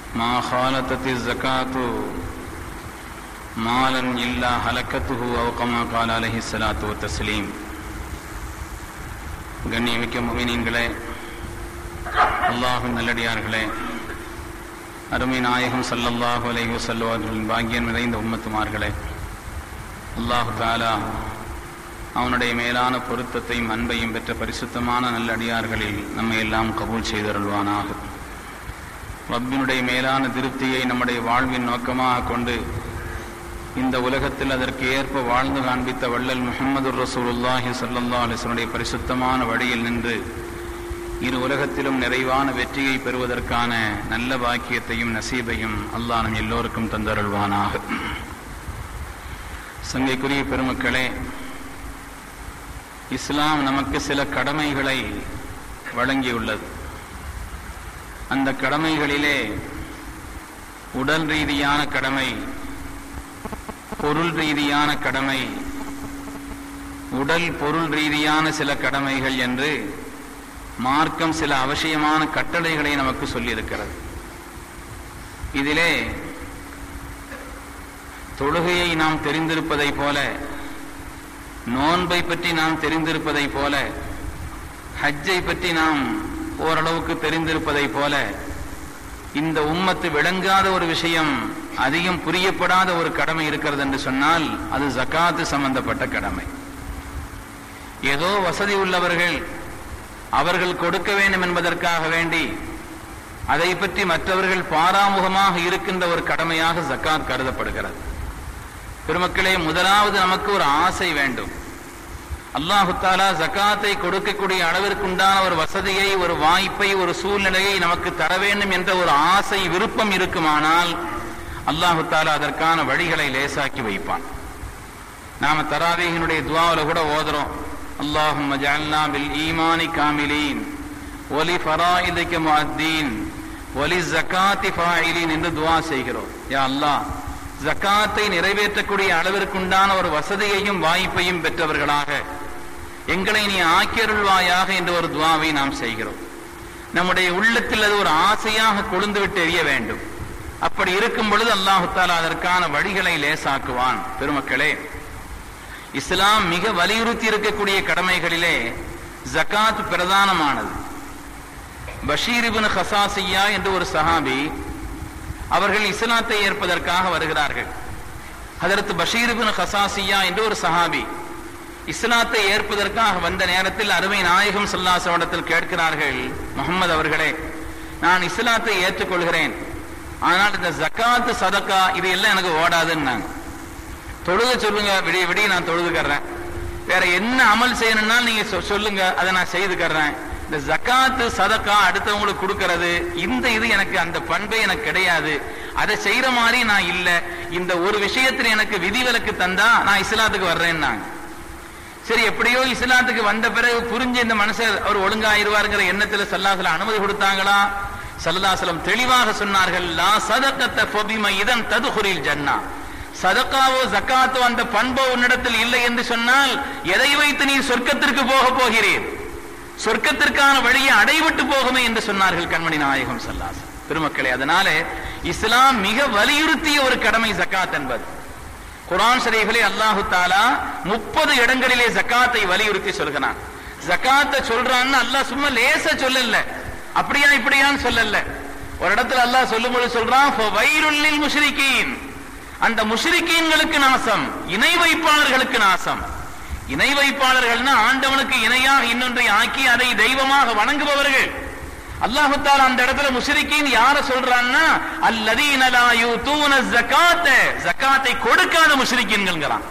ما خالطت الزكاة مالا إلا هلكته أو كما قال عليه الصلاة والتسليم கண்ணியமிக்க முமினீன்களே அல்லாஹும் நல்லடியார்களே அருமை நாயகம் சல்லல்லாஹு அலைஹி வஸல்லம் அவர்களின் பாக்கியம் நிறைந்த உம்மத்துமார்களே அல்லாஹு தாலா அவனுடைய மேலான பொருத்தத்தையும் அன்பையும் பெற்ற பரிசுத்தமான நல்லடியார்களில் நம்மை எல்லாம் கபூல் செய்தருள்வானாக ரப்பினுடைய மேலான திருப்தியை நம்முடைய வாழ்வின் நோக்கமாக கொண்டு இந்த உலகத்தில் அதற்கு ஏற்ப வாழ்ந்து காண்பித்த வள்ளல் முகமது ரசூலுல்லாஹி சல்லா அலிஸ்வனுடைய பரிசுத்தமான வழியில் நின்று இரு உலகத்திலும் நிறைவான வெற்றியை பெறுவதற்கான நல்ல பாக்கியத்தையும் நசீபையும் அல்லாஹ் நம் எல்லோருக்கும் தந்தருள்வானாக சங்கைக்குரிய பெருமக்களே இஸ்லாம் நமக்கு சில கடமைகளை வழங்கியுள்ளது அந்த கடமைகளிலே உடல் ரீதியான கடமை பொருள் ரீதியான கடமை உடல் பொருள் ரீதியான சில கடமைகள் என்று மார்க்கம் சில அவசியமான கட்டளைகளை நமக்கு சொல்லியிருக்கிறது இதிலே தொழுகையை நாம் தெரிந்திருப்பதை போல நோன்பை பற்றி நாம் தெரிந்திருப்பதை போல ஹஜ்ஜை பற்றி நாம் ஓரளவுக்கு தெரிந்திருப்பதை போல இந்த உம்மத்து விளங்காத ஒரு விஷயம் அதிகம் புரியப்படாத ஒரு கடமை இருக்கிறது என்று சொன்னால் அது ஜக்காத்து சம்பந்தப்பட்ட கடமை ஏதோ வசதி உள்ளவர்கள் அவர்கள் கொடுக்க வேண்டும் என்பதற்காக வேண்டி அதை பற்றி மற்றவர்கள் பாராமுகமாக இருக்கின்ற ஒரு கடமையாக ஜக்காத் கருதப்படுகிறது பெருமக்களே முதலாவது நமக்கு ஒரு ஆசை வேண்டும் அல்லாஹு தாலா ஜக்காத்தை கொடுக்கக்கூடிய அளவிற்குண்டான ஒரு வசதியை ஒரு வாய்ப்பை ஒரு சூழ்நிலையை நமக்கு தர வேண்டும் என்ற ஒரு ஆசை விருப்பம் இருக்குமானால் அல்லாஹு தாலா அதற்கான வழிகளை லேசாக்கி வைப்பான் நாம தராவேகினுடைய துவாவில கூட ஓதுறோம் அல்லாஹும் ஜஅல்னா பில் ஈமானி காமிலீன் ஒலி ஃபராயிதிக முஅத்தீன் ஒலி ஜக்காத்தி ஃபாயிலீன் என்று துவா செய்கிறோம் யா அல்லாஹ் ஜக்காத்தை நிறைவேற்றக்கூடிய அளவிற்குண்டான ஒரு வசதியையும் வாய்ப்பையும் பெற்றவர்களாக எங்களை நீ ஆக்கியருள்வாயாக என்ற ஒரு துவாவை நாம் செய்கிறோம் நம்முடைய உள்ளத்தில் அது ஒரு ஆசையாக கொழுந்து விட்டு எரிய வேண்டும் அப்படி இருக்கும் பொழுது அல்லாஹு தாலா அதற்கான வழிகளை லேசாக்குவான் பெருமக்களே இஸ்லாம் மிக வலியுறுத்தி இருக்கக்கூடிய கடமைகளிலே ஜக்காத் பிரதானமானது பஷீரிபின் ஹசாசியா என்று ஒரு சஹாபி அவர்கள் இஸ்லாத்தை ஏற்பதற்காக வருகிறார்கள் அதற்கு பஷீரிபின் ஹசாசியா என்று ஒரு சஹாபி இஸ்லாத்தை ஏற்பதற்காக வந்த நேரத்தில் அருமை நாயகம் சொல்லாசவடத்தில் கேட்கிறார்கள் முகமது அவர்களே நான் இஸ்லாத்தை ஏற்றுக்கொள்கிறேன் ஆனால் இந்த ஜக்காத்து சதக்கா இது எல்லாம் எனக்கு ஓடாதுன்னாங்க தொழுக சொல்லுங்க விடிய விடிய நான் தொழுதுக்கறேன் வேற என்ன அமல் செய்யணும்னா நீங்க சொல்லுங்க அதை நான் செய்துக்கறேன் இந்த ஜக்காத்து சதக்கா அடுத்தவங்களுக்கு கொடுக்கறது இந்த இது எனக்கு அந்த பண்பே எனக்கு கிடையாது அதை செய்யற மாதிரி நான் இல்ல இந்த ஒரு விஷயத்துல எனக்கு விதிவிலக்கு தந்தா நான் இஸ்லாத்துக்கு வர்றேன்னாங்க சரி எப்படியோ இஸ்லாத்துக்கு வந்த பிறகு புரிஞ்ச இந்த மனுஷர் அவர் ஒழுங்காயிருவாருங்கிற எண்ணத்துல சல்லாசல அனுமதி கொடுத்தாங்களா சல்லாசலம் தெளிவாக சொன்னார்கள் லா சதக்கத்த பொபிம இதன் ததுகுரில் ஜன்னா சதக்காவோ ஜக்காத்தோ அந்த பண்போ உன்னிடத்தில் இல்லை என்று சொன்னால் எதை வைத்து நீ சொர்க்கத்திற்கு போக போகிறீர் சொர்க்கத்திற்கான வழியை அடைவிட்டு போகுமே என்று சொன்னார்கள் கண்மணி நாயகம் சல்லாஸ் பெருமக்களே அதனாலே இஸ்லாம் மிக வலியுறுத்திய ஒரு கடமை ஜக்காத் என்பது குரான் ஷரீஃபிலே அல்லாஹு தாலா முப்பது இடங்களிலே ஜக்காத்தை வலியுறுத்தி சொல்கிறான் ஜக்காத்தை சொல்றான்னு அல்லாஹ் சும்மா லேச சொல்லல அப்படியா இப்படியான்னு சொல்லல ஒரு இடத்துல அல்லாஹ் சொல்லும் பொழுது சொல்றான் வயிறுள்ளில் முஷ்ரிக்கீன் அந்த முஷ்ரிக்கீன்களுக்கு நாசம் இணை வைப்பாளர்களுக்கு நாசம் இணை வைப்பாளர்கள்னா ஆண்டவனுக்கு இணையாக இன்னொன்றை ஆக்கி அதை தெய்வமாக வணங்குபவர்கள் அல்லாஹு தாலா அந்த இடத்துல முஷ்ரிக்கீன் யார சொல்றான்னா அல்லதீன லா யூதூன ஜகாத்த ஜகாத்தை கொடுக்காத முஷ்ரிக்கீன்கள்ங்களாம்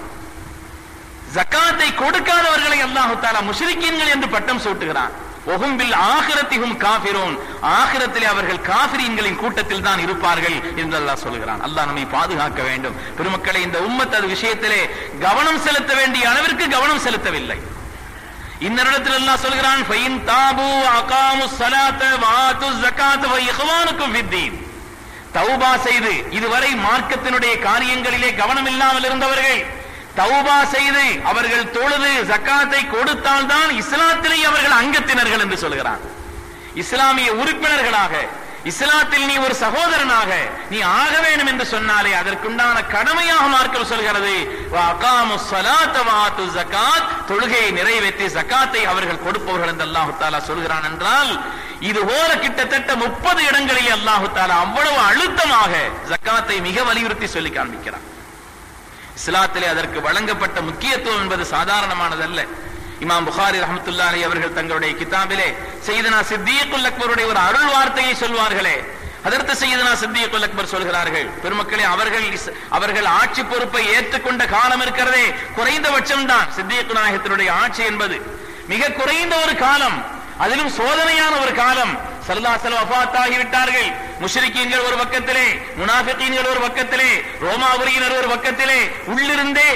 ஜகாத்தை கொடுக்காதவர்களை அல்லாஹு தாலா முஷ்ரிக்கீன்கள் என்று பட்டம் சூட்டுகிறான் ஒகும்பில் ஆகிரத்திகும் காபிரோன் ஆகிரத்திலே அவர்கள் காபிரீன்களின் கூட்டத்தில் தான் இருப்பார்கள் என்று அல்லாஹ் சொல்கிறான் அல்லாஹ் நம்மை பாதுகாக்க வேண்டும் பெருமக்களை இந்த உம்மத் அது விஷயத்திலே கவனம் செலுத்த வேண்டிய அளவிற்கு கவனம் செலுத்தவில்லை இன்னொருடத்தில் அல்லாஹ் சொல்கிறான் ஃபைன் தாபு அகாமு ஸலாத்த வஆத்து ஸகாத்த வ இஹ்வானுக்கும் ஃபித்தீன் தௌபா செய்து இதுவரை மார்க்கத்தினுடைய காரியங்களிலே கவனம் இல்லாமல் இருந்தவர்கள் தௌபா செய்து அவர்கள் தொழுது ஜக்காத்தை கொடுத்தால்தான் இஸ்லாத்திலே அவர்கள் அங்கத்தினர்கள் என்று சொல்கிறான் இஸ்லாமிய உறுப்பினர்களாக இஸ்லாத்தில் நீ ஒரு சகோதரனாக நீ ஆக வேண்டும் என்று சொன்னாலே அதற்குண்டான கடமையாக மார்க்கம் சொல்கிறது வஅகாமுஸ் ஸலாத்த வஆத்து ஸகாத் தொழுகையை நிறைவேற்றி ஜகாத்தை அவர்கள் கொடுப்பவர்கள் என்று அல்லாஹ் தஆலா சொல்கிறான் என்றால் இது போல கிட்டத்தட்ட முப்பது இடங்களில் அல்லாஹ் தஆலா அவ்வளவு அழுத்தமாக ஜகாத்தை மிக வலியுறுத்தி சொல்லி காண்பிக்கிறான் இஸ்லாத்திலே அதற்கு வழங்கப்பட்ட முக்கியத்துவம் என்பது சாதாரணமானதல்ல இமாம் புகாரி ரஹமத்துல்லாஹி அவர்கள் தங்களுடைய கிதாபிலே செய்தனா சித்தியக்குல் அக்பருடைய ஒரு அருள் வார்த்தையை சொல்வார்களே அதற்கு செய்தனா சித்தியக்குல் அக்பர் சொல்கிறார்கள் பெருமக்களே அவர்கள் இஸ்- அவர்கள் ஆட்சி பொறுப்பை ஏற்றுக்கொண்ட காலம் இருக்கிறதே குறைந்தபட்சம் தான் சித்தியக்கு நாயகத்தினுடைய ஆட்சி என்பது மிக குறைந்த ஒரு காலம் அதிலும் சோதனையான ஒரு காலம் சல்லாசலம் வஃபாத்தாகி விட்டார்கள் முஷ்ரிக்கீன்கள் ஒரு பக்கத்திலே முனாஃபிகீன்கள் ஒரு பக்கத்திலே ரோமாபுரியினர் ஒரு பக்கத்திலே உள்ளிருந்தே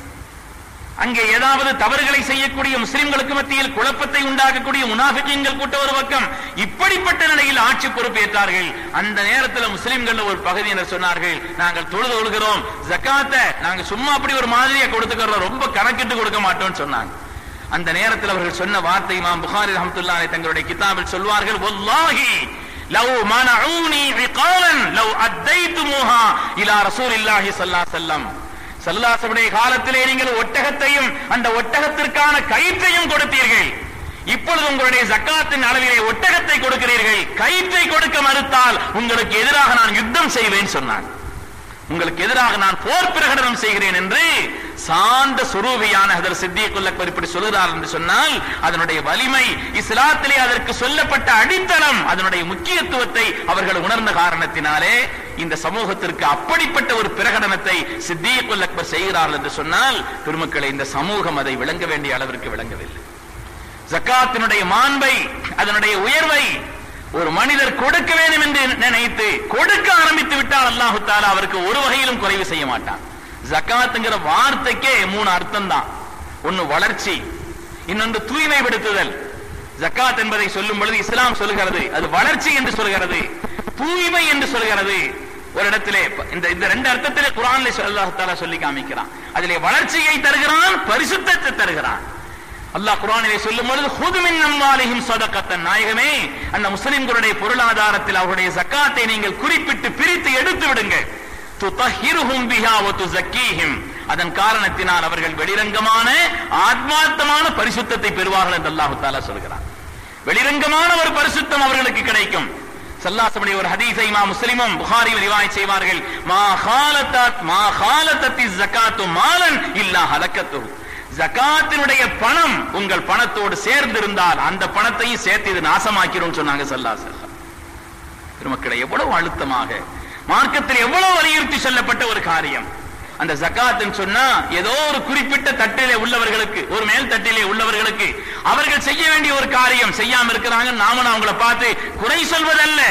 அங்கே ஏதாவது தவறுகளை செய்யக்கூடிய முஸ்லிம்களுக்கு மத்தியில் குழப்பத்தை உண்டாக்கக்கூடிய முனாஃபிகீன்கள் கூட்ட ஒரு பக்கம் இப்படிப்பட்ட நிலையில் ஆட்சி பொறுப்பேற்றார்கள் அந்த நேரத்தில் முஸ்லிம்கள் ஒரு பகுதியினர் சொன்னார்கள் நாங்கள் தொழுது கொள்கிறோம் ஜக்காத்தை நாங்க சும்மா அப்படி ஒரு மாதிரியா கொடுத்துக்கிறோம் ரொம்ப கணக்கிட்டு கொடுக்க மாட்டோம்னு சொன்னாங்க அந்த நேரத்தில் அவர்கள் சொன்ன வார்த்தை இமாம் புகாரி ரஹமத்துல்லாஹி தங்களுடைய கிதாபில் சொல்வார்கள் வல்லாஹி லவ் மனஊனி இகாலன் லவ் அத்தைத்துமுஹா இலா ரசூலில்லாஹி ஸல்லல்லாஹு அலைஹி வஸல்லம் சல்லாசமுடைய காலத்திலே நீங்கள் ஒட்டகத்தையும் அந்த ஒட்டகத்திற்கான கயிற்றையும் கொடுத்தீர்கள் இப்பொழுது உங்களுடைய ஜக்காத்தின் அளவிலே ஒட்டகத்தை கொடுக்கிறீர்கள் கயிற்றை கொடுக்க மறுத்தால் உங்களுக்கு எதிராக நான் யுத்தம் செய்வேன் சொன்னான் உங்களுக்கு எதிராக நான் போர் பிரகடனம் செய்கிறேன் என்று சாந்த சுரூபியான ஹதர் சித்தியக்குல் அக்பர் இப்படி சொல்கிறார் என்று சொன்னால் அதனுடைய வலிமை இஸ்லாத்திலே அதற்கு சொல்லப்பட்ட அடித்தளம் அதனுடைய முக்கியத்துவத்தை அவர்கள் உணர்ந்த காரணத்தினாலே இந்த சமூகத்திற்கு அப்படிப்பட்ட ஒரு பிரகடனத்தை சித்தியக்குல் அக்பர் செய்கிறார்கள் என்று சொன்னால் பெருமக்களை இந்த சமூகம் அதை விளங்க வேண்டிய அளவிற்கு விளங்கவில்லை ஜக்காத்தினுடைய மாண்பை அதனுடைய உயர்வை ஒரு மனிதர் கொடுக்க வேண்டும் என்று நினைத்து கொடுக்க ஆரம்பித்து விட்டால் அல்லாஹு தாலா அவருக்கு ஒரு வகையிலும் குறைவு செய்ய மாட்டான் ஜக்காத்துங்கிற வார்த்தைக்கே மூணு அர்த்தம் தான் ஒன்னு வளர்ச்சி இன்னொன்று தூய்மைப்படுத்துதல் ஜக்காத் என்பதை சொல்லும் பொழுது இஸ்லாம் சொல்கிறது அது வளர்ச்சி என்று சொல்கிறது தூய்மை என்று சொல்கிறது ஒரு இடத்திலே இந்த இந்த ரெண்டு அர்த்தத்திலே குரான்ல அல்லாஹ் தாலா சொல்லி காமிக்கிறான் அதிலே வளர்ச்சியை தருகிறான் பரிசுத்தத்தை தருகிறான் அல்லாஹ் குர்ஆனிலே சொல்லும் பொழுது ஹுது மின் அம்வாலிஹிம் ஸதகத்தன் நாயகமே அந்த முஸ்லிம்களுடைய பொருளாதாரத்தில் அவருடைய ஜக்காத்தை நீங்கள் குறிப்பிட்டு பிரித்து எடுத்து விடுங்க துதஹிருஹும் பிஹா வ துஸக்கீஹிம் அதன் காரணத்தினால் அவர்கள் வெளிரங்கமான ஆத்மார்த்தமான பரிசுத்தத்தை பெறுவார்கள் என்று அல்லாஹ் தஆலா சொல்கிறார் வெளிரங்கமான ஒரு பரிசுத்தம் அவர்களுக்கு கிடைக்கும் சல்லாசபடி ஒரு ஹதீஸை மா முஸ்லிமும் புகாரியும் ரிவாய் செய்வார்கள் மா ஹாலத்தத் மா ஹாலத்தத்தி ஜகாத்து மாலன் இல்லா ஹலக்கத்து ஜகாத்தினுடைய பணம் உங்கள் பணத்தோடு சேர்ந்திருந்தால் அந்த பணத்தையும் சேர்த்து இது நாசமாக்கிறோம் சொன்னாங்க சல்லா செல்லம் பெருமக்களை எவ்வளவு அழுத்தமாக மார்க்கத்தில் எவ்வளவு வலியுறுத்தி சொல்லப்பட்ட ஒரு காரியம் அந்த ஜக்காத்துன்னு சொன்னா ஏதோ ஒரு குறிப்பிட்ட தட்டிலே உள்ளவர்களுக்கு ஒரு மேல் தட்டிலே உள்ளவர்களுக்கு அவர்கள் செய்ய வேண்டிய ஒரு காரியம் செய்யாம இருக்கிறாங்க நாம அவங்கள பார்த்து குறை சொல்வதல்ல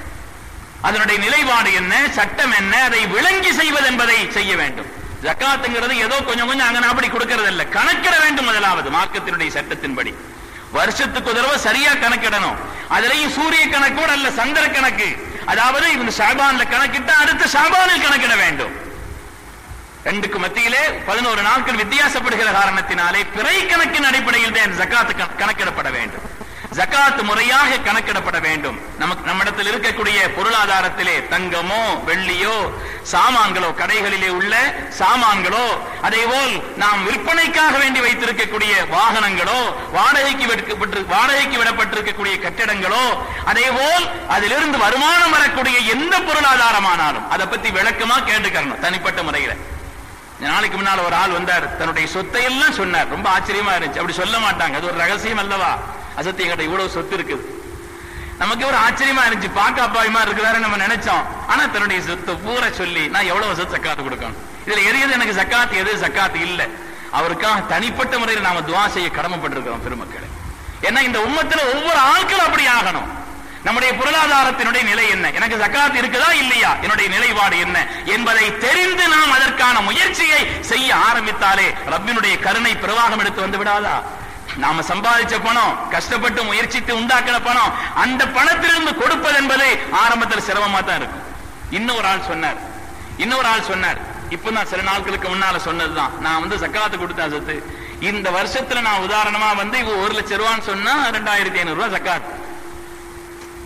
அதனுடைய நிலைப்பாடு என்ன சட்டம் என்ன அதை விளங்கி செய்வது என்பதை செய்ய வேண்டும் ஜக்காத்துங்கிறது ஏதோ கொஞ்சம் கொஞ்சம் அங்க அப்படி கொடுக்கறது இல்ல கணக்கிட வேண்டும் முதலாவது மார்க்கத்தினுடைய சட்டத்தின்படி வருஷத்துக்கு ஒரு தடவை சரியா கணக்கிடணும் அதுலயும் சூரிய கணக்கோடு அல்ல சந்திர கணக்கு அதாவது இந்த ஷாபான்ல கணக்கிட்டா அடுத்த ஷாபானில் கணக்கிட வேண்டும் ரெண்டுக்கு மத்தியிலே பதினோரு நாட்கள் வித்தியாசப்படுகிற காரணத்தினாலே பிறை கணக்கின் அடிப்படையில் தான் ஜக்காத்து கண- கணக்கிடப்பட வேண்டும் ஜக்காத் முறையாக கணக்கிடப்பட வேண்டும் நமக்கு நம்மிடத்தில் இருக்கக்கூடிய பொருளாதாரத்திலே தங்கமோ வெள்ளியோ சாமான்களோ கடைகளிலே உள்ள சாமான்களோ அதேபோல் நாம் விற்பனைக்காக வேண்டி வைத்திருக்கக்கூடிய வாகனங்களோ வாடகைக்கு விடுக்கப்பட்டு வாடகைக்கு விடப்பட்டிருக்கக்கூடிய கட்டிடங்களோ அதேபோல் அதிலிருந்து வருமானம் வரக்கூடிய எந்த பொருளாதாரமானாலும் அதை பத்தி விளக்கமா கேட்டுக்கறணும் தனிப்பட்ட முறையில நாளைக்கு முன்னால ஒரு ஆள் வந்தார் தன்னுடைய சொத்தை எல்லாம் சொன்னார் ரொம்ப ஆச்சரியமா இருந்துச்சு அப்படி சொல்ல மாட்டாங்க அது ஒரு ரகசியம் அல்லவா அசத்தி எங்கிட்ட இவ்வளவு சொத்து இருக்குது நமக்கு ஒரு ஆச்சரியமா இருந்துச்சு பார்க்க அப்பாவியமா இருக்கிறாரு நம்ம நினைச்சோம் ஆனா தன்னுடைய சொத்தை பூரா சொல்லி நான் எவ்வளவு சொத்து சக்காத்து கொடுக்கணும் இதுல எது எது எனக்கு சக்காத்து எது சக்காத்து இல்ல அவருக்காக தனிப்பட்ட முறையில் நாம துவா செய்ய கடமைப்பட்டிருக்கிறோம் பெருமக்களே ஏன்னா இந்த உம்மத்துல ஒவ்வொரு ஆட்களும் அப்படி ஆகணும் நம்முடைய பொருளாதாரத்தினுடைய நிலை என்ன எனக்கு ஜக்காத் இருக்குதா இல்லையா என்னுடைய நிலைப்பாடு என்ன என்பதை தெரிந்து நாம் அதற்கான முயற்சியை செய்ய ஆரம்பித்தாலே ரப்பினுடைய கருணை பிரவாகம் எடுத்து வந்து விடாதா நாம சம்பாதிச்ச பணம் கஷ்டப்பட்டு முயற்சித்து உண்டாக்கின பணம் அந்த பணத்திலிருந்து கொடுப்பது என்பது ஆரம்பத்தில் சிரமமா தான் இருக்கும் இன்னொரு ஆள் சொன்னார் இன்னொரு ஆள் சொன்னார் இப்ப நான் சில நாட்களுக்கு முன்னால சொன்னதுதான் நான் வந்து சக்காத்து கொடுத்தேன் சொத்து இந்த வருஷத்துல நான் உதாரணமா வந்து இவ ஒரு லட்சம் ரூபான்னு சொன்னா ரெண்டாயிரத்தி ஐநூறு ரூபாய் சக்காத்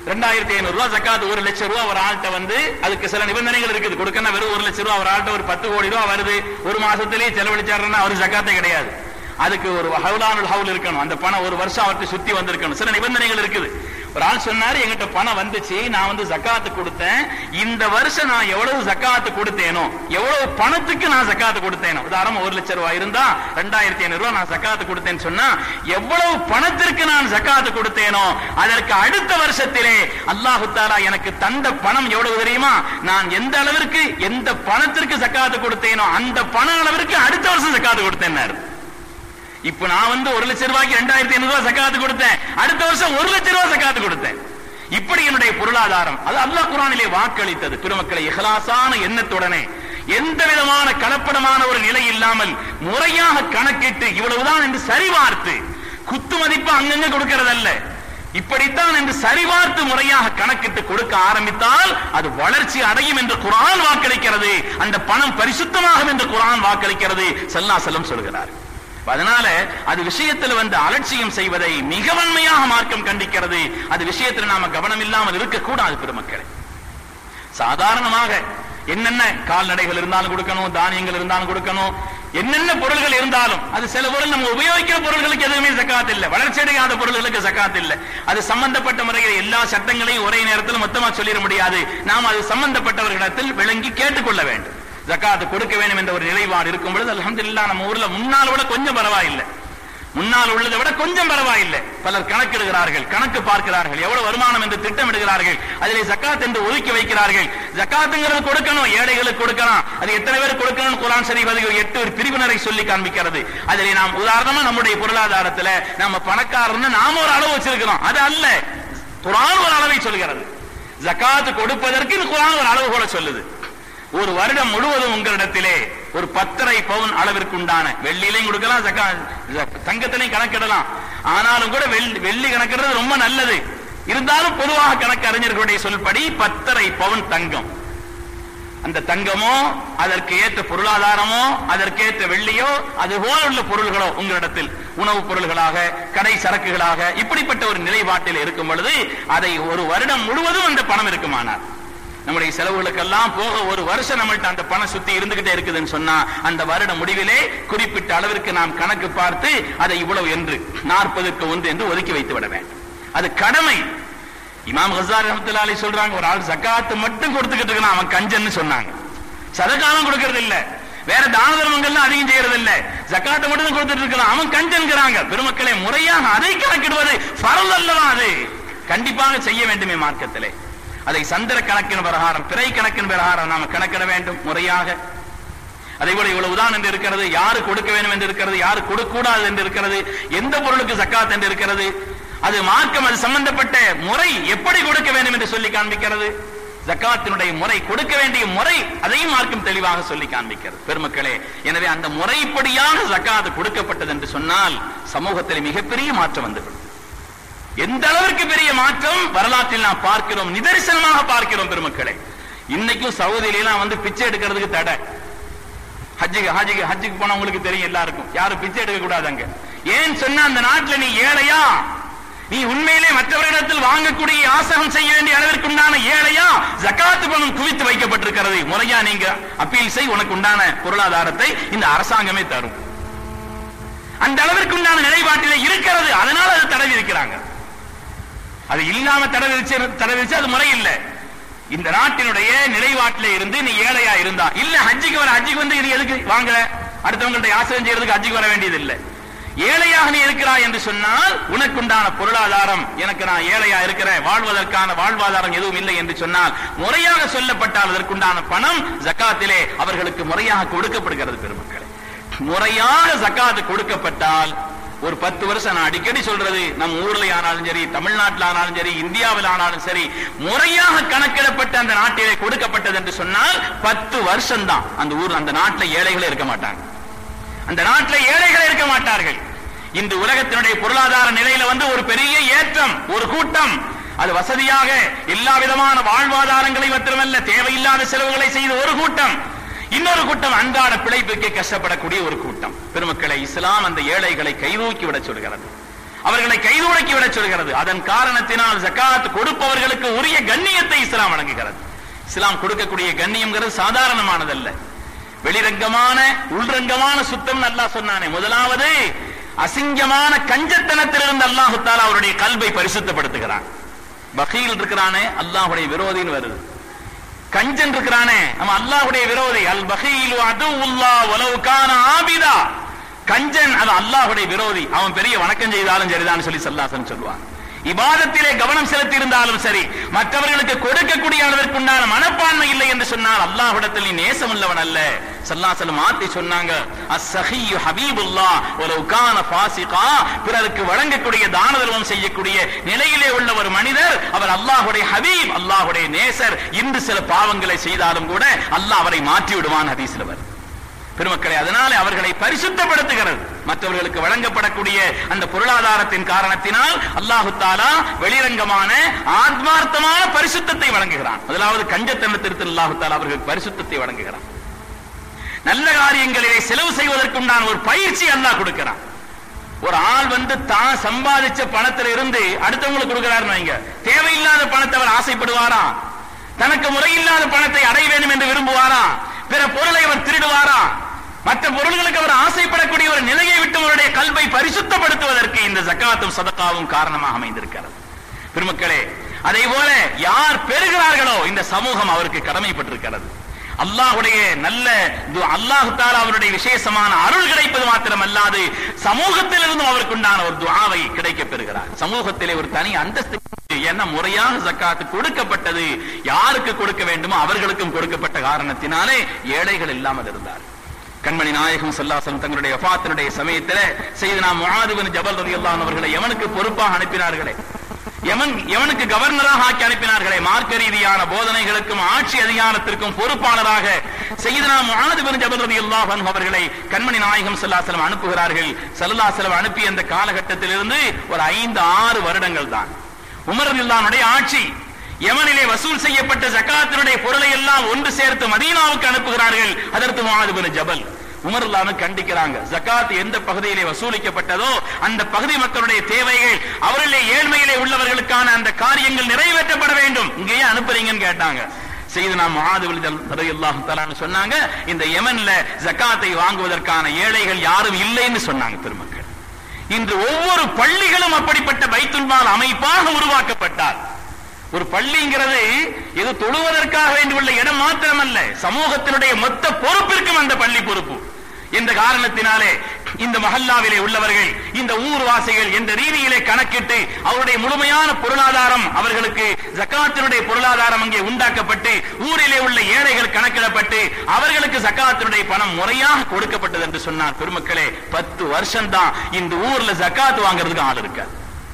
ரெண்டாயிரத்தி ஐநூறு ரூபாய் ஜக்காத் ஒரு லட்சம் ரூபாய் ஒரு ஆள்கிட்ட வந்து அதுக்கு சில நிபந்தனைகள் இருக்குது கொடுக்கணும் வெறும் ஒரு லட்சம் ரூபாய் ஒரு ஆள்கிட்ட ஒரு பத்து கோடி ரூபாய் வருது ஒரு மாசத்திலேயே செலவழிச்சாருன்னா அவர் ஜக்காத்தே கிடையாது அதுக்கு ஒரு ஹவுலானுல் ஹவுல் இருக்கணும் அந்த பணம் ஒரு வருஷம் அவர்கிட்ட சுத்தி வந்திருக்கணும் சில நிபந்தனைகள் இருக்குது ஒரு ஆள் சொன்னாரு என்கிட்ட பணம் வந்துச்சு நான் வந்து ஜக்காத்து கொடுத்தேன் இந்த வருஷம் நான் எவ்வளவு ஜக்காத்து கொடுத்தேனோ எவ்வளவு பணத்துக்கு நான் ஜக்காத்து கொடுத்தேனோ உதாரணம் ஒரு லட்சம் ரூபாய் இருந்தா ரெண்டாயிரத்தி ஐநூறு ரூபாய் நான் ஜக்காத்து கொடுத்தேன்னு சொன்னா எவ்வளவு பணத்திற்கு நான் ஜக்காத்து கொடுத்தேனோ அதற்கு அடுத்த வருஷத்திலே அல்லாஹு தாலா எனக்கு தந்த பணம் எவ்வளவு தெரியுமா நான் எந்த அளவிற்கு எந்த பணத்திற்கு ஜக்காத்து கொடுத்தேனோ அந்த பண அளவிற்கு அடுத்த வருஷம் ஜக்காத்து கொடுத்தேன்னாரு இப்ப நான் வந்து ஒரு லட்சம் ரூபாய்க்கு ரெண்டாயிரத்தி ஐநூறு ரூபாய் சக்காத்து கொடுத்தேன் அடுத்த வருஷம் ஒரு லட்சம் ரூபாய் சக்காத்து கொடுத்தேன் இப்படி என்னுடைய பொருளாதாரம் அது அல்லாஹ் குரானிலே வாக்களித்தது பெருமக்களை இஹலாசான எண்ணத்துடனே எந்த விதமான கலப்படமான ஒரு நிலை இல்லாமல் முறையாக கணக்கிட்டு இவ்வளவுதான் என்று சரிபார்த்து குத்து மதிப்பு அங்கங்க கொடுக்கிறதல்ல இப்படித்தான் என்று சரிபார்த்து முறையாக கணக்கிட்டு கொடுக்க ஆரம்பித்தால் அது வளர்ச்சி அடையும் என்று குரான் வாக்களிக்கிறது அந்த பணம் பரிசுத்தமாகும் என்று குரான் வாக்களிக்கிறது செல்லா செல்லம் சொல்கிறார் அதனால அது விஷயத்துல வந்து அலட்சியம் செய்வதை மிக வன்மையாக மார்க்கம் கண்டிக்கிறது அது விஷயத்துல நாம கவனம் இல்லாமல் இருக்கக்கூடாது பெருமக்களே சாதாரணமாக என்னென்ன கால்நடைகள் இருந்தாலும் கொடுக்கணும் தானியங்கள் இருந்தாலும் கொடுக்கணும் என்னென்ன பொருள்கள் இருந்தாலும் அது சில பொருள் நம்ம உபயோகிக்கிற பொருள்களுக்கு எதுவுமே சக்காத் இல்ல வளர்ச்சி அடையாத பொருள்களுக்கு சக்காத் இல்ல அது சம்பந்தப்பட்ட முறையில் எல்லா சட்டங்களையும் ஒரே நேரத்தில் மொத்தமா சொல்லிட முடியாது நாம் அது சம்பந்தப்பட்டவர்களிடத்தில் விளங்கி கேட்டுக்கொள்ள வேண்டும் ஜக்காத்து கொடுக்க வேண்டும் என்ற ஒரு நிலைப்பாடு இருக்கும் பொழுது அல்ஹம்துலில்லாஹ் நம்ம ஊர்ல முன்னால் விட கொஞ்சம் பரவாயில்லை முன்னால் உள்ளதை விட கொஞ்சம் பரவாயில்லை பலர் கணக்கிடுகிறார்கள் கணக்கு பார்க்கிறார்கள் எவ்வளவு வருமானம் என்று திட்டமிடுகிறார்கள் அதிலே ஜக்காத் என்று ஒதுக்கி வைக்கிறார்கள் ஜக்காத்துங்கிறது கொடுக்கணும் ஏழைகளுக்கு கொடுக்கலாம் அது எத்தனை பேர் கொடுக்கணும் குரான் ஷரீஃப் அது ஒரு எட்டு ஒரு பிரிவினரை சொல்லி காண்பிக்கிறது அதிலே நாம் உதாரணமா நம்முடைய பொருளாதாரத்துல நம்ம பணக்காரன்னு நாம ஒரு அளவு வச்சிருக்கிறோம் அது அல்ல குரான் ஒரு அளவை சொல்கிறது ஜக்காத்து கொடுப்பதற்கு இந்த குரான் ஒரு அளவு கூட சொல்லுது ஒரு வருடம் முழுவதும் உங்களிடத்திலே ஒரு பத்தரை பவுன் அளவிற்கு உண்டான வெள்ளியிலையும் கொடுக்கலாம் ஜக்கா ஜ- தங்கத்திலையும் கணக்கிடலாம் ஆனாலும் கூட வெள்ளி வெள்ளி கணக்கிடுறது ரொம்ப நல்லது இருந்தாலும் பொதுவாக கணக்கு அறிஞர்களுடைய சொல்படி பத்தரை பவுன் தங்கம் அந்த தங்கமோ அதற்கு ஏற்ற பொருளாதாரமோ அதற்கேற்ற வெள்ளியோ அது போல உள்ள பொருள்களோ உங்களிடத்தில் உணவுப் பொருள்களாக கடை சரக்குகளாக இப்படிப்பட்ட ஒரு நிலைப்பாட்டில் இருக்கும் பொழுது அதை ஒரு வருடம் முழுவதும் அந்த பணம் இருக்குமானார் நம்முடைய செலவுகளுக்கெல்லாம் போக ஒரு வருஷம் நம்மள்ட்ட அந்த பணம் சுத்தி இருந்துகிட்டே இருக்குதுன்னு சொன்னா அந்த வருட முடிவிலே குறிப்பிட்ட அளவிற்கு நாம் கணக்கு பார்த்து அதை இவ்வளவு என்று நாற்பதுக்கு ஒன்று என்று ஒதுக்கி வைத்து விட வேண்டும் அது கடமை இமாம் ஹசார் ரஹமத்துல்லாஹி சொல்றாங்க ஒரு ஆள் ஜக்காத்து மட்டும் கொடுத்துக்கிட்டு இருக்கான் அவன் கஞ்சன்னு சொன்னாங்க சதகாலம் கொடுக்கறது இல்ல வேற தான தர்மங்கள்லாம் அதிகம் செய்யறது இல்ல ஜக்காத்தை மட்டும் தான் கொடுத்துட்டு இருக்கலாம் அவன் கஞ்சன்கிறாங்க பெருமக்களை முறையாக அதை கணக்கிடுவது ஃபரல் அல்லவா அது கண்டிப்பாக செய்ய வேண்டுமே மார்க்கத்திலே அதை சந்திர கணக்கின் பிரகாரம் பிறை கணக்கின் பிரகாரம் நாம கணக்கிட வேண்டும் முறையாக அதே போல இவ்வளவுதான் என்று இருக்கிறது யாரு கொடுக்க வேண்டும் என்று இருக்கிறது யாரு கொடுக்க கூடாது என்று இருக்கிறது எந்த பொருளுக்கு ஜக்காத் என்று இருக்கிறது அது மார்க்கம் அது சம்பந்தப்பட்ட முறை எப்படி கொடுக்க வேண்டும் என்று சொல்லி காண்பிக்கிறது ஜக்காத்தினுடைய முறை கொடுக்க வேண்டிய முறை அதையும் மார்க்கம் தெளிவாக சொல்லி காண்பிக்கிறது பெருமக்களே எனவே அந்த முறைப்படியாக ஜக்காத் கொடுக்கப்பட்டது என்று சொன்னால் சமூகத்தில் மிகப்பெரிய மாற்றம் வந்துவிடும் எந்த அளவிற்கு பெரிய மாற்றம் வரலாற்றில் நாம் பார்க்கிறோம் நிதர்சனமாக பார்க்கிறோம் பெருமக்களே இன்னைக்கும் சவுதியிலாம் வந்து பிச்சை எடுக்கிறதுக்கு தடை ஹஜ்ஜுக்கு ஹஜ்ஜுக்கு ஹஜ்ஜுக்கு போனா உங்களுக்கு தெரியும் எல்லாருக்கும் யாரும் பிச்சை எடுக்க கூடாது அங்க ஏன் சொன்னா அந்த நாட்டுல நீ ஏழையா நீ உண்மையிலே மற்றவரிடத்தில் வாங்கக்கூடிய யாசகம் செய்ய வேண்டிய அளவிற்கு உண்டான ஏழையா ஜக்காத்து பணம் குவித்து வைக்கப்பட்டிருக்கிறது முறையா நீங்க அப்பீல் செய் உனக்கு உண்டான பொருளாதாரத்தை இந்த அரசாங்கமே தரும் அந்த அளவிற்கு உண்டான நிலைப்பாட்டிலே இருக்கிறது அதனால அது தடவி இருக்கிறாங்க அது இல்லாம தடை விதிச்சு தடை விதிச்சு அது முறை இல்ல இந்த நாட்டினுடைய நிலைப்பாட்டிலே இருந்து நீ ஏழையா இருந்தா இல்ல ஹஜ்ஜிக்கு வர ஹஜ்ஜிக்கு வந்து நீ எதுக்கு வாங்க அடுத்தவங்கள்ட்ட யாசகம் செய்யறதுக்கு ஹஜ்ஜிக்கு வர வேண்டியது இல்லை ஏழையாக நீ இருக்கிறாய் என்று சொன்னால் உனக்குண்டான பொருளாதாரம் எனக்கு நான் ஏழையா இருக்கிறேன் வாழ்வதற்கான வாழ்வாதாரம் எதுவும் இல்லை என்று சொன்னால் முறையாக சொல்லப்பட்டால் அதற்குண்டான பணம் ஜக்காத்திலே அவர்களுக்கு முறையாக கொடுக்கப்படுகிறது பெருமக்களே முறையாக ஜக்காத்து கொடுக்கப்பட்டால் ஒரு பத்து வருஷம் நான் அடிக்கடி சொல்றது நம்ம ஊர்ல ஆனாலும் சரி தமிழ்நாட்டில் ஆனாலும் சரி இந்தியாவில் ஆனாலும் சரி முறையாக கணக்கிடப்பட்ட அந்த நாட்டிலே கொடுக்கப்பட்டது என்று சொன்னால் பத்து வருஷம் தான் அந்த ஊர் அந்த நாட்டில் ஏழைகளே இருக்க மாட்டாங்க அந்த நாட்டில் ஏழைகள் இருக்க மாட்டார்கள் இன்று உலகத்தினுடைய பொருளாதார நிலையில வந்து ஒரு பெரிய ஏற்றம் ஒரு கூட்டம் அது வசதியாக எல்லா விதமான வாழ்வாதாரங்களை மாத்திரமல்ல தேவையில்லாத செலவுகளை செய்த ஒரு கூட்டம் இன்னொரு கூட்டம் அன்றாட பிழைப்புக்கு கஷ்டப்படக்கூடிய ஒரு கூட்டம் பெருமக்களை இஸ்லாம் அந்த ஏழைகளை கைதூக்கி விட சொல்கிறது அவர்களை கைதுடக்கி விடச் சொல்கிறது அதன் காரணத்தினால் ஜகாத் கொடுப்பவர்களுக்கு உரிய கண்ணியத்தை இஸ்லாம் வழங்குகிறது இஸ்லாம் கொடுக்கக்கூடிய கண்ணியம்ங்கிறது சாதாரணமானதல்ல வெளிரங்கமான உள்ரங்கமான சுத்தம் அல்லாஹ் சொன்னானே முதலாவது அசிங்கமான கஞ்சத்தனத்திலிருந்து அல்லாஹு தாலா அவருடைய கல்வை பரிசுத்தப்படுத்துகிறான் பகீல் இருக்கிறானே அல்லாஹுடைய விரோதின்னு வருது கஞ்சன் இருக்கிறானே நம்ம அல்லாஹ்வுடைய விரோதி அல் பகீலு அதுவுல்லா வலவு கான ஆபிதா கஞ்சன் அது அல்லாஹ்வுடைய விரோதி அவன் பெரிய வணக்கம் செய்தாலும் சரிதான் சொல்லி சல்லாசன் சொல்லுவான் இபாதத்திலே கவனம் செலுத்தி இருந்தாலும் சரி மற்றவர்களுக்கு கொடுக்கக்கூடிய அளவிற்குண்டான மனப்பான்மை இல்லை என்று சொன்னால் அல்லாஹ்விடத்தில் நீ நேசம் உள்ளவன் அல்ல சல்லாசலம் மாத்தி சொன்னாங்க அஸ்ஸஹியு ஹபீபுல்லா ஒரு உகான ஃபாசிகா பிறருக்கு வழங்கக்கூடிய தான தர்மம் செய்யக்கூடிய நிலையிலே உள்ள ஒரு மனிதர் அவர் அல்லாஹ்வுடைய ஹபீப் அல்லாஹ்வுடைய நேசர் இன்று சில பாவங்களை செய்தாலும் கூட அல்லாஹ் அவரை மாற்றி விடுவான் ஹதீஸ்ல வருது பெருமக்களே அதனால அவர்களை பரிசுத்தப்படுத்துகிறது மற்றவர்களுக்கு வழங்கப்படக்கூடிய அந்த பொருளாதாரத்தின் காரணத்தினால் அல்லாஹு தாலா வெளிரங்கமான ஆத்மார்த்தமான பரிசுத்தத்தை வழங்குகிறான் முதலாவது கஞ்சத்தனத்திற்கு அல்லாஹு தாலா அவர்களுக்கு பரிசுத்தத்தை வழங்குகிறான் நல்ல காரியங்களிலே செலவு செய்வதற்குண்டான ஒரு பயிற்சி அல்லாஹ் கொடுக்கிறான் ஒரு ஆள் வந்து தான் சம்பாதிச்ச பணத்துல இருந்து அடுத்தவங்களுக்கு கொடுக்கிறாருன்னு வைங்க தேவையில்லாத பணத்தை அவர் ஆசைப்படுவாரா தனக்கு முறையில்லாத பணத்தை அடைய வேண்டும் என்று விரும்புவாரா பிற பொருளை அவர் திருடுவாரா மற்ற பொருள்களுக்கு அவர் ஆசைப்படக்கூடிய ஒரு நிலையை விட்டு அவருடைய கல்வை பரிசுத்தப்படுத்துவதற்கு இந்த ஜக்காத்தும் சதக்காவும் காரணமாக அமைந்திருக்கிறது பெருமக்களே அதே போல யார் பெறுகிறார்களோ இந்த சமூகம் அவருக்கு கடமைப்பட்டிருக்கிறது அல்லாஹுடைய நல்ல து- அல்லாஹு தாலா அவருடைய விசேஷமான அருள் கிடைப்பது மாத்திரமல்லாது சமூகத்திலிருந்தும் அவருக்கு உண்டான ஒரு துஆவை கிடைக்க பெறுகிறார் சமூகத்திலே ஒரு தனி அந்தஸ்து என்ன முறையாக ஜக்காத்து கொடுக்கப்பட்டது யாருக்கு கொடுக்க வேண்டுமோ அவர்களுக்கும் கொடுக்கப்பட்ட காரணத்தினாலே ஏழைகள் இல்லாமல் இருந்தார் கண்மணி நாயகம் சல்லாசலம் தங்களுடைய வஃபாத்தினுடைய சமயத்தில் செய்தனா முஆதுபின் ஜபல் ரலியல்லாஹு அவர்களை எவனுக்கு பொறுப்பாக அனுப்பினார்களே எவன் எவனுக்கு கவர்னராக ஆக்கி அனுப்பினார்களே மார்க்க ரீதியான போதனைகளுக்கும் ஆட்சி அதிகாரத்திற்கும் பொறுப்பாளராக செய்தனா முஆதுபின் ஜபல் ரலியல்லாஹு அன்ஹு அவர்களை கண்மணி நாயகம் சல்லாசலம் அனுப்புகிறார்கள் சல்லல்லாஹு அனுப்பிய அந்த காலகட்டத்திலிருந்து ஒரு ஐந்து ஆறு வருடங்கள் தான் உமர் ரலியல்லாஹுடைய ஆட்சி யமனிலே வசூல் செய்யப்பட்ட ஜகாத்தினுடைய பொருளை எல்லாம் ஒன்று சேர்த்து மதீனாவுக்கு அனுப்புகிறார்கள் அதற்கு முஆதுபின் ஜபல் உமர்லானு கண்டிக்கிறாங்க ஜகாத் எந்த பகுதியிலே வசூலிக்கப்பட்டதோ அந்த பகுதி மக்களுடைய தேவைகள் அவரிலே ஏழ்மையிலே உள்ளவர்களுக்கான அந்த காரியங்கள் நிறைவேற்றப்பட வேண்டும் இங்கேயே அனுப்புறீங்கன்னு கேட்டாங்க செய்தனா முஆதுபின் ரலியல்லாஹு தஆலான்னு சொன்னாங்க இந்த யமன்ல ஜகாத்தை வாங்குவதற்கான ஏழைகள் யாரும் இல்லைன்னு சொன்னாங்க பெருமக்கள் இன்று ஒவ்வொரு பள்ளிகளும் அப்படிப்பட்ட பைத்துல் மால் அமைப்பாக உருவாக்கப்பட்டார் ஒரு பள்ளிங்கிறது இது தொழுவதற்காக வேண்டியுள்ள இடம் மாத்திரமல்ல சமூகத்தினுடைய மொத்த பொறுப்பிற்கும் அந்த பள்ளி பொறுப்பு என்ற காரணத்தினாலே இந்த மஹல்லாவிலே உள்ளவர்கள் இந்த ஊர்வாசிகள் என்ற ரீதியிலே கணக்கிட்டு அவருடைய முழுமையான பொருளாதாரம் அவர்களுக்கு ஜக்காத்தினுடைய பொருளாதாரம் அங்கே உண்டாக்கப்பட்டு ஊரிலே உள்ள ஏழைகள் கணக்கிடப்பட்டு அவர்களுக்கு ஜக்காத்தினுடைய பணம் முறையாக கொடுக்கப்பட்டது என்று சொன்னார் பெருமக்களே பத்து வருஷம் தான் இந்த ஊர்ல ஜக்காத் வாங்குறதுக்கு ஆள் இருக்காது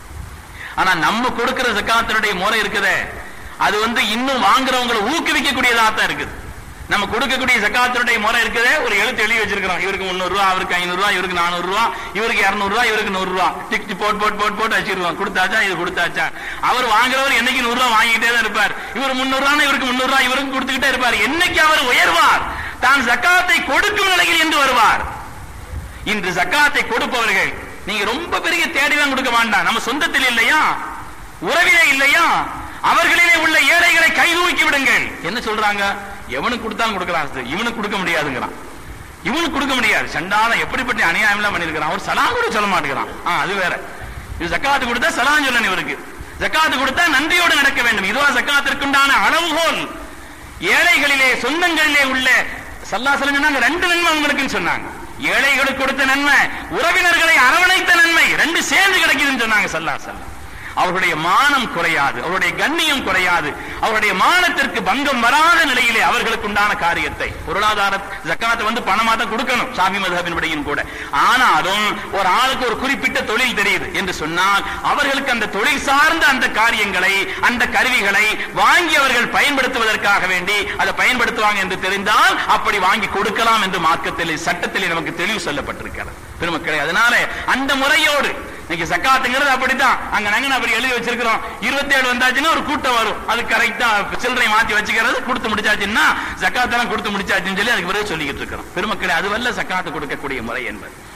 ஆனா நம்ம கொடுக்கிற ஜக்காத்தினுடைய முறை இருக்குதே அது வந்து இன்னும் வாங்குறவங்களை ஊக்குவிக்கக்கூடியதா தான் இருக்குது நம்ம கொடுக்கக்கூடிய ஜக்காத்தினுடைய முறை இருக்குதே ஒரு எழுத்து எழுதி வச்சிருக்கிறோம் இவருக்கு முந்நூறு ரூபா அவருக்கு ஐநூறு ரூபா இவருக்கு நானூறு ரூபா இவருக்கு இருநூறு ரூபா இவருக்கு நூறு ரூபா டிக் டிக் போட் போட் போட் போட்டு வச்சிருக்கோம் கொடுத்தாச்சா இது கொடுத்தாச்சா அவர் வாங்குறவர் என்னைக்கு நூறு ரூபா வாங்கிட்டே தான் இருப்பார் இவர் முந்நூறு ரூபா இவருக்கு முந்நூறு ரூபா இவருக்கு கொடுத்துக்கிட்டே இருப்பார் என்னைக்கு அவர் உயர்வார் தான் ஜக்காத்தை கொடுக்கும் நிலையில் என்று வருவார் இன்று ஜக்காத்தை கொடுப்பவர்கள் நீங்க ரொம்ப பெரிய தேடிலாம் கொடுக்க வேண்டாம் நம்ம சொந்தத்தில் இல்லையா உறவிலே இல்லையா அவர்களிலே உள்ள ஏழைகளை கை தூக்கி விடுங்கள் என்ன சொல்றாங்க எவனுக்கு கொடுத்தாலும் கொடுக்கலாம் இவனுக்கு கொடுக்க முடியாதுங்கிறான் இவனுக்கு கொடுக்க முடியாது சண்டாளம் எப்படிப்பட்ட அநியாயம் எல்லாம் பண்ணிருக்கிறான் அவர் சலாம் கூட சொல்ல மாட்டேங்கிறான் ஆ, அது வேற இது ஜக்காத்து கொடுத்தா சலாம் சொல்லணும் இவருக்கு ஜக்காத்து கொடுத்தா நன்றியோடு நடக்க வேண்டும் இதுவா ஜக்காத்திற்குண்டான அளவுகோல் ஏழைகளிலே சொந்தங்களிலே உள்ள சல்லா சொன்னாங்க ரெண்டு நன்மை உங்களுக்குன்னு சொன்னாங்க ஏழைகளுக்கு கொடுத்த நன்மை உறவினர்களை அரவணைத்த நன்மை ரெண்டு சேர்ந்து கிடைக்குதுன்னு சொன்னாங்க சல்லா சல்லா அவர்களுடைய மானம் குறையாது அவருடைய கண்ணியம் குறையாது அவருடைய மானத்திற்கு பங்கம் வராத நிலையிலே அவர்களுக்கு உண்டான காரியத்தை பொருளாதார ஜக்காத்தை வந்து பணமா தான் கொடுக்கணும் சாமி மதபின் விடையும் கூட ஆனாலும் ஒரு ஆளுக்கு ஒரு குறிப்பிட்ட தொழில் தெரியுது என்று சொன்னால் அவர்களுக்கு அந்த தொழில் சார்ந்த அந்த காரியங்களை அந்த கருவிகளை வாங்கி அவர்கள் பயன்படுத்துவதற்காக வேண்டி அதை பயன்படுத்துவாங்க என்று தெரிந்தால் அப்படி வாங்கி கொடுக்கலாம் என்று மார்க்கத்திலே சட்டத்திலே நமக்கு தெளிவு சொல்லப்பட்டிருக்கிறது பெருமக்களே அதனால அந்த முறையோடு இன்னைக்கு சக்காத்துங்கிறது அப்படித்தான் அங்க நாங்க அப்படி எழுதி வச்சிருக்கிறோம் இருபத்தி ஏழு வந்தாச்சுன்னா ஒரு கூட்டம் வரும் அது கரெக்டா சில்லறை மாத்தி வச்சுக்கிறது கொடுத்து முடிச்சாச்சுன்னா சக்காத்தெல்லாம் கொடுத்து முடிச்சாச்சுன்னு சொல்லி அதுக்கு பிறகு சொல்லிக்கிட்டு இருக்கிறோம் பெருமக்களே அதுவல்ல சக்காத்து கொடுக்கக்கூடிய முறை என்பது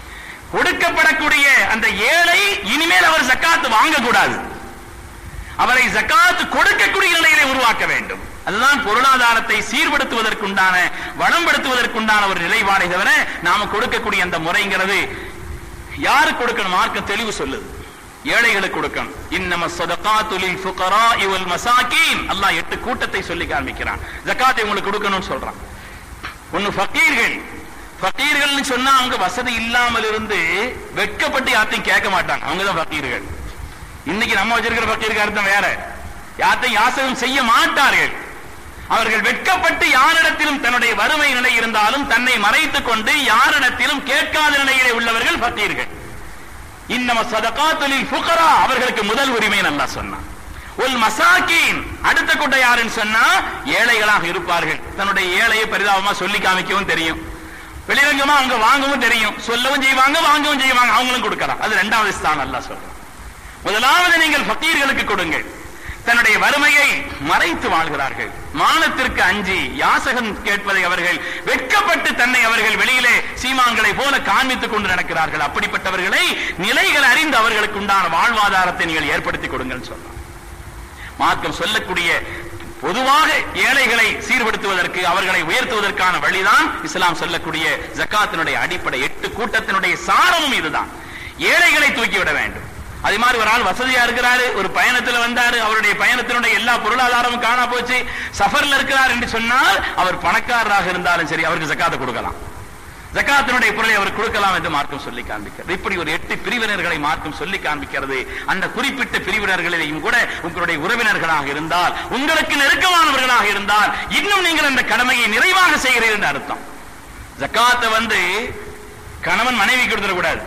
கொடுக்கப்படக்கூடிய அந்த ஏழை இனிமேல் அவர் ஜக்காத்து வாங்கக்கூடாது அவரை ஜக்காத்து கொடுக்கக்கூடிய நிலையிலே உருவாக்க வேண்டும் அதுதான் பொருளாதாரத்தை சீர்படுத்துவதற்குண்டான வளம்படுத்துவதற்குண்டான ஒரு நிலைப்பாடை தவிர நாம கொடுக்கக்கூடிய அந்த முறைங்கிறது யாரு கொடுக்கணும் மார்க்க தெளிவு சொல்லுது ஏழைகளுக்கு கொடுக்கணும் இன்னம சதகாத்து லில் ஃபுகராஇ வல் மசாகீன் அல்லாஹ் எட்டு கூட்டத்தை சொல்லி காண்பிக்கிறான் ஜகாத்தை உங்களுக்கு கொடுக்கணும்னு சொல்றான் ஒன்னு ஃபக்கீர்கள் ஃபக்கீர்கள்னு சொன்னா அவங்க வசதி இல்லாமல் இருந்து வெட்கப்பட்டு யார்த்தையும் கேட்க மாட்டாங்க அவங்க தான் ஃபக்கீர்கள் இன்னைக்கு நம்ம வச்சிருக்கிற ஃபக்கீருக்கு அர்த்தம் வேற யார்த்தையும் யாசகம் செய்ய மாட்டார்கள் அவர்கள் வெட்கப்பட்டு யாரிடத்திலும் தன்னுடைய வறுமை நிலை இருந்தாலும் தன்னை மறைத்துக் கொண்டு யாரிடத்திலும் கேட்காத நிலையிலே உள்ளவர்கள் ஃபக்கீர்கள் இன்னம சதகாத்துலில் ஃபுகரா அவர்களுக்கு முதல் உரிமை நல்லா சொன்னான் உல் மசாக்கீன் அடுத்த கூட்டம் யாருன்னு சொன்னா ஏழைகளாக இருப்பார்கள் தன்னுடைய ஏழையை பரிதாபமா சொல்லி காமிக்கவும் தெரியும் வெளிரங்கமா அவங்க வாங்கவும் தெரியும் சொல்லவும் செய்வாங்க வாங்கவும் செய்வாங்க அவங்களும் கொடுக்கலாம் அது ரெண்டாவது ஸ்தானம் அல்லா சொல்றான் முதலாவது நீங்கள் ஃபக்கீர்களுக்கு கொடுங்கள் தன்னுடைய வறுமையை மறைத்து வாழ்கிறார்கள் மானத்திற்கு அஞ்சி யாசகம் கேட்பதை அவர்கள் வெட்கப்பட்டு தன்னை அவர்கள் வெளியிலே சீமான்களை போல காண்பித்துக் கொண்டு நடக்கிறார்கள் அப்படிப்பட்டவர்களை நிலைகள் அறிந்து அவர்களுக்கு உண்டான வாழ்வாதாரத்தை நீங்கள் ஏற்படுத்தி கொடுங்கள் சொல்றான் மார்க்கம் சொல்லக்கூடிய பொதுவாக ஏழைகளை சீர்படுத்துவதற்கு அவர்களை உயர்த்துவதற்கான வழிதான் இஸ்லாம் சொல்லக்கூடிய ஜக்காத்தினுடைய அடிப்படை எட்டு கூட்டத்தினுடைய சாரமும் இதுதான் ஏழைகளை தூக்கிவிட வேண்டும் அதே மாதிரி ஒரு ஆள் வசதியா இருக்கிறாரு ஒரு பயணத்துல வந்தாரு அவருடைய பயணத்தினுடைய எல்லா பொருளாதாரமும் காணா போச்சு சஃபர்ல இருக்கிறார் என்று சொன்னால் அவர் பணக்காரராக இருந்தாலும் சரி அவருக்கு ஜக்காத்தை கொடுக்கலாம் ஜக்காத்தினுடைய பொருளை அவர் கொடுக்கலாம் என்று மார்க்கம் சொல்லி காண்பிக்கிறது இப்படி ஒரு எட்டு பிரிவினர்களை மார்க்கம் சொல்லி காண்பிக்கிறது அந்த குறிப்பிட்ட பிரிவினர்களிலேயும் கூட உங்களுடைய உறவினர்களாக இருந்தால் உங்களுக்கு நெருக்கமானவர்களாக இருந்தால் இன்னும் நீங்கள் அந்த கடமையை நிறைவாக செய்கிறீர்கள் என்று அர்த்தம் ஜக்காத்தை வந்து கணவன் மனைவி கொடுத்துடக்கூடாது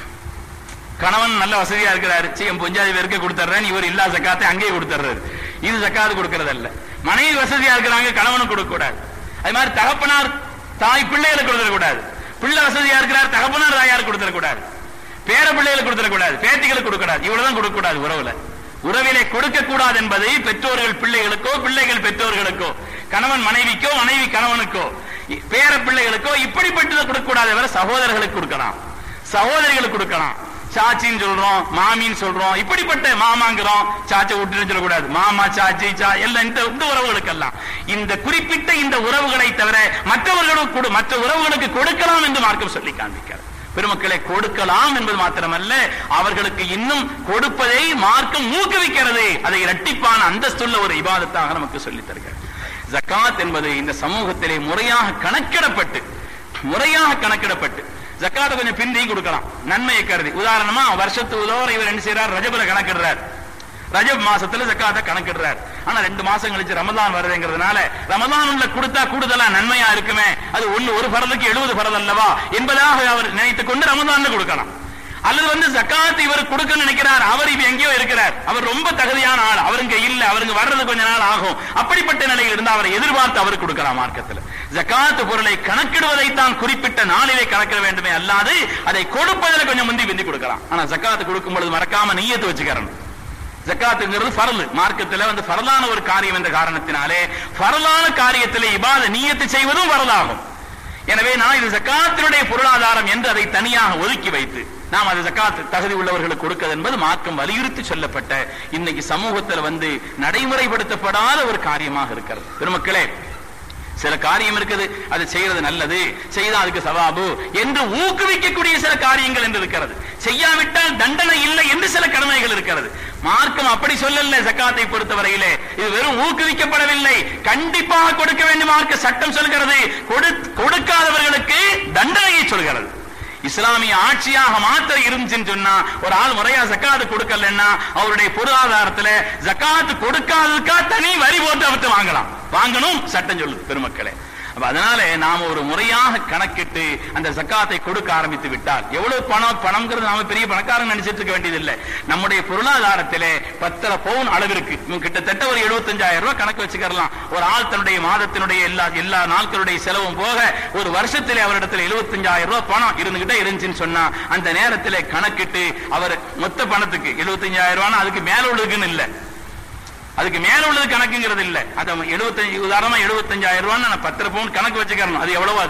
கணவன் நல்ல வசதியா இருக்கிறாரு சீ, என் பொஞ்சாதி பேருக்கு கொடுத்துறேன் இவர் இல்லா ஜக்காத்தை அங்கேயே கொடுத்துறாரு இது ஜக்காத்து கொடுக்கறது அல்ல மனைவி வசதியா இருக்கிறாங்க கணவனுக்கு கொடுக்க கூடாது அது மாதிரி தகப்பனார் தாய் பிள்ளைகளுக்கு கொடுத்துட கூடாது பிள்ளை வசதியா இருக்கிறார் தகப்பனார் தாயார் கொடுத்துட கூடாது பேர பிள்ளைகளுக்கு கொடுத்துட கூடாது பேத்திகளுக்கு கொடுக்க கூடாது இவ்வளவுதான் கொடுக்க கூடாது உறவுல உறவிலே கொடுக்க கூடாது என்பதை பெற்றோர்கள் பிள்ளைகளுக்கோ பிள்ளைகள் பெற்றோர்களுக்கோ கணவன் மனைவிக்கோ மனைவி கணவனுக்கோ இ- பேர பிள்ளைகளுக்கோ இப்படிப்பட்டதை கொடுக்க கூடாது தவிர சகோதரர்களுக்கு கொடுக்கலாம் சகோதரிகளுக்கு கொடுக்கலாம் சாச்சின்னு சொல்றோம் மாமின்னு சொல்றோம் இப்படிப்பட்ட மாமாங்கிறோம் சாச்சை விட்டுன்னு சொல்லக்கூடாது மாமா சாச்சி சா எல்லாம் இந்த இந்த உறவுகளுக்கெல்லாம் இந்த குறிப்பிட்ட இந்த உறவுகளை தவிர மற்றவர்களுக்கு கொடு- மற்ற உறவுகளுக்கு கொடுக்கலாம் என்று மார்க்கம் சொல்லி காண்பிக்கிறார் பெருமக்களை கொடுக்கலாம் என்பது மாத்திரமல்ல அவர்களுக்கு இன்னும் கொடுப்பதை மார்க்கம் ஊக்குவிக்கிறது அதை இரட்டிப்பான அந்தஸ்துள்ள ஒரு இபாதத்தாக நமக்கு சொல்லித் தருகிறது ஜக்காத் என்பது இந்த சமூகத்திலே முறையாக கணக்கிடப்பட்டு முறையாக கணக்கிடப்பட்டு ஜக்காத்தை கொஞ்சம் பிந்தியும் கொடுக்கலாம் நன்மையை கருதி உதாரணமா வருஷத்து உதவர இவர் என்ன செய்யறார் ரஜபுல கணக்கிடுறார் ரஜப் மாசத்துல ஜக்காத்தை கணக்கிடுறார் ஆனா ரெண்டு மாசம் கழிச்சு ரமதான் வருதுங்கிறதுனால ரமதான் உள்ள கொடுத்தா கூடுதலா நன்மையா இருக்குமே அது ஒண்ணு ஒரு பரலுக்கு எழுபது பரல் அல்லவா என்பதாக அவர் நினைத்துக் கொண்டு ரமதான்ல கொடுக்கலாம் அல்லது வந்து ஜக்காத் இவர் கொடுக்க நினைக்கிறார் அவர் இப்ப எங்கேயோ இருக்கிறார் அவர் ரொம்ப தகுதியான ஆள் அவருங்க இல்ல அவருங்க வர்றது கொஞ்ச நாள் ஆகும் அப்படிப்பட்ட நிலையில் இருந்து அவரை எதிர்பார்த்து அவர் கொடுக்கலாம் மார்க்கத்தில் ஜக்காத் பொருளை கணக்கிடுவதை தான் குறிப்பிட்ட நாளிலே கணக்கிட வேண்டுமே அல்லாது அதை கொடுப்பதில் கொஞ்சம் முந்தி பிந்தி கொடுக்கலாம் ஆனா ஜக்காத் கொடுக்கும் பொழுது மறக்காம நீயத்து வச்சுக்கிறணும் ஜக்காத்துங்கிறது ஃபரல் மார்க்கத்துல வந்து ஃபரலான ஒரு காரியம் என்ற காரணத்தினாலே ஃபரலான காரியத்திலே இபாத நீயத்து செய்வதும் ஃபரலாகும் எனவே நான் இது ஜக்காத்தினுடைய பொருளாதாரம் என்று அதை தனியாக ஒதுக்கி வைத்து நாம் அது ஜக்காத் தகுதி உள்ளவர்களுக்கு கொடுக்கிறது என்பது மார்க்கம் வலியுறுத்தி சொல்லப்பட்ட இன்னைக்கு சமூகத்தில் வந்து நடைமுறைப்படுத்தப்படாத ஒரு காரியமாக இருக்கிறது பெருமக்களே சில காரியம் இருக்குது அது செய்யறது நல்லது செய்தா அதுக்கு சவாபு என்று ஊக்குவிக்கக்கூடிய சில காரியங்கள் என்று இருக்கிறது செய்யாவிட்டால் தண்டனை இல்லை என்று சில கடமைகள் இருக்கிறது மார்க்கம் அப்படி சொல்லல ஜக்காத்தை பொறுத்தவரையிலே இது வெறும் ஊக்குவிக்கப்படவில்லை கண்டிப்பாக கொடுக்க வேண்டும் மார்க்க சட்டம் சொல்கிறது கொடு- கொடுக்காதவர்களுக்கு தண்டனையை சொல்கிறது இஸ்லாமிய ஆட்சியாக மாத்திர இருந்துச்சுன்னு சொன்னா ஒரு ஆள் முறையா ஜக்காத்து கொடுக்கலன்னா அவருடைய பொருளாதாரத்துல ஜக்காத்து கொடுக்காததுக்கா தனி வரி போட்டு அவர்கிட்ட வாங்கலாம் வாங்கணும் சட்டம் சொல்லுது பெருமக்களே அப்ப அதனால நாம ஒரு முறையாக கணக்கிட்டு அந்த ஜக்காத்தை கொடுக்க ஆரம்பித்து விட்டால் எவ்வளவு பணம் பணம்ங்கிறது நாம பெரிய பணக்காரன் நினைச்சிட்டு இருக்க வேண்டியதில்லை நம்முடைய பொருளாதாரத்திலே பத்தரை பவுன் அளவிற்கு இவங்க கிட்டத்தட்ட ஒரு 75000 ரூபாய் கணக்கு வச்சுக்கலாம் ஒரு ஆள் தன்னுடைய மாதத்தினுடைய எல்லா எல்லா நாட்களுடைய செலவும் போக ஒரு வருஷத்திலே அவரிடத்துல 75000 ரூபாய் பணம் இருந்துகிட்டே இருந்துச்சுன்னு சொன்னா அந்த நேரத்திலே கணக்கிட்டு அவர் மொத்த பணத்துக்கு 75000 ரூபாய் அதுக்கு மேல உள்ளதுக்குன்னு இல்ல அதுக்கு மேல உள்ளது கணக்குங்கிறது இல்ல அது எழுபத்தஞ்சு உதாரணமா எழுபத்தஞ்சாயிரம் ரூபாய் நான் பத்து பவுன் கணக்கு வச்சுக்கிறணும் அது எவ்வளவு அது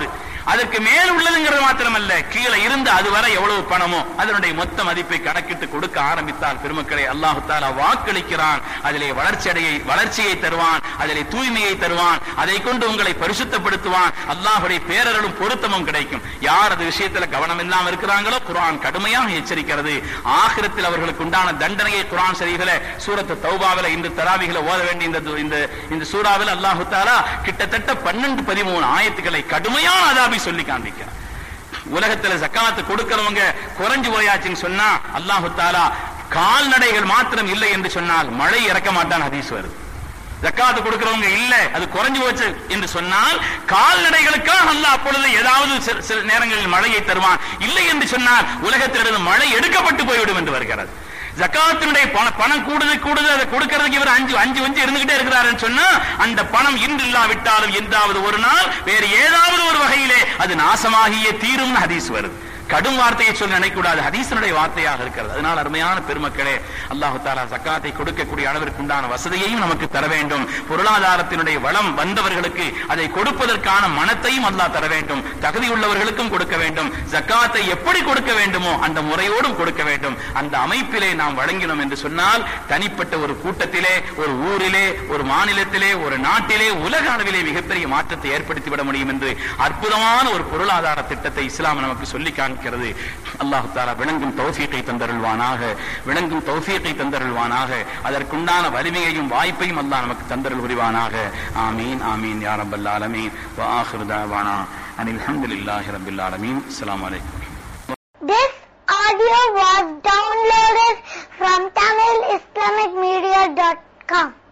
அதற்கு மேல் உள்ளதுங்கிறது மாத்திரமல்ல கீழே இருந்து அது வரை எவ்வளவு பணமோ அதனுடைய மொத்த மதிப்பை கணக்கிட்டு கொடுக்க ஆரம்பித்தால் பெருமக்களை அல்லாஹு தாலா வாக்களிக்கிறான் அதிலே வளர்ச்சியடையை வளர்ச்சியை தருவான் அதிலே தூய்மையை தருவான் அதை கொண்டு உங்களை பரிசுத்தப்படுத்துவான் அல்லாஹுடைய பேரருளும் பொருத்தமும் கிடைக்கும் யார் அது விஷயத்துல கவனம் இல்லாம இருக்கிறாங்களோ குர்ஆன் கடுமையாக எச்சரிக்கிறது ஆகிரத்தில் அவர்களுக்கு உண்டான தண்டனையை குர்ஆன் சரிகளை சூரத்து தௌபாவில இந்த தராவிகளை ஓத வேண்டிய இந்த து- இந்த இந்த சூறாவில் அல்லாஹு தாலா கிட்டத்தட்ட பன்னெண்டு பதிமூணு ஆயத்துக்களை கடுமையான அதாபி சொல்லி காண்பிக்கிறார் உலகத்துல ஜக்காத்து கொடுக்கிறவங்க குறைஞ்சு போயாச்சுன்னு சொன்னா அல்லாஹு தாலா கால்நடைகள் மாத்திரம் இல்லை என்று சொன்னால் மழை இறக்க மாட்டான் ஹதீஸ் வருது ஜக்காத்து கொடுக்கிறவங்க இல்ல அது குறைஞ்சு போச்சு என்று சொன்னால் கால்நடைகளுக்காக அல்லாஹ் அப்பொழுது ஏதாவது சில- சில நேரங்களில் மழையை தருவான் இல்லை என்று சொன்னால் உலகத்திலிருந்து மழை எடுக்கப்பட்டு போய்விடும் என்று வருகிறது ஜக்காத்தினுடைய பணம் பணம் கூடுது கூடுது அதை கொடுக்கறதுக்கு இவர் அஞ்சு அஞ்சு வஞ்சு இருந்துகிட்டே இருக்கிறாருன்னு சொன்னா அந்த பணம் இன்று இல்லாவிட்டாலும் என்றாவது ஒரு நாள் வேறு ஏதாவது ஒரு வகையிலே அது நாசமாகியே தீரும்னு ஹதீஸ் வருது கடும் வார்த்தையை சொல்லி நினைக்கூடாது ஹதீசனுடைய வார்த்தையாக இருக்கிறது அதனால் அருமையான பெருமக்களே அல்லாஹு தாலா சக்காத்தை கொடுக்கக்கூடிய அளவிற்கு உண்டான வசதியையும் நமக்கு தர வேண்டும் பொருளாதாரத்தினுடைய வளம் வந்தவர்களுக்கு அதை கொடுப்பதற்கான மனத்தையும் அல்லாஹ் தர வேண்டும் தகுதி உள்ளவர்களுக்கும் கொடுக்க வேண்டும் ஜக்காத்தை எப்படி கொடுக்க வேண்டுமோ அந்த முறையோடும் கொடுக்க வேண்டும் அந்த அமைப்பிலே நாம் வழங்கினோம் என்று சொன்னால் தனிப்பட்ட ஒரு கூட்டத்திலே ஒரு ஊரிலே ஒரு மாநிலத்திலே ஒரு நாட்டிலே உலக அளவிலே மிகப்பெரிய மாற்றத்தை ஏற்படுத்தி விட முடியும் என்று அற்புதமான ஒரு பொருளாதார திட்டத்தை இஸ்லாம் நமக்கு சொல்லி காண்கிறது அல்லாஹு தாலா விளங்கும் தௌஃபீகை தந்தருள்வானாக விளங்கும் தௌஃபீகை தந்தருள்வானாக அதற்குண்டான வலிமையையும் வாய்ப்பையும் அல்லாஹ் நமக்கு தந்தருள் புரிவானாக ஆமீன் ஆமீன் யா ரப்பல் ஆலமீன் வ ஆஹிரு தாவானா அனில் ஹம்துலில்லாஹி ரப்பில் ஆலமீன் அஸ்ஸலாமு அலைக்கும் This audio was downloaded from TamilIslamicMedia.com.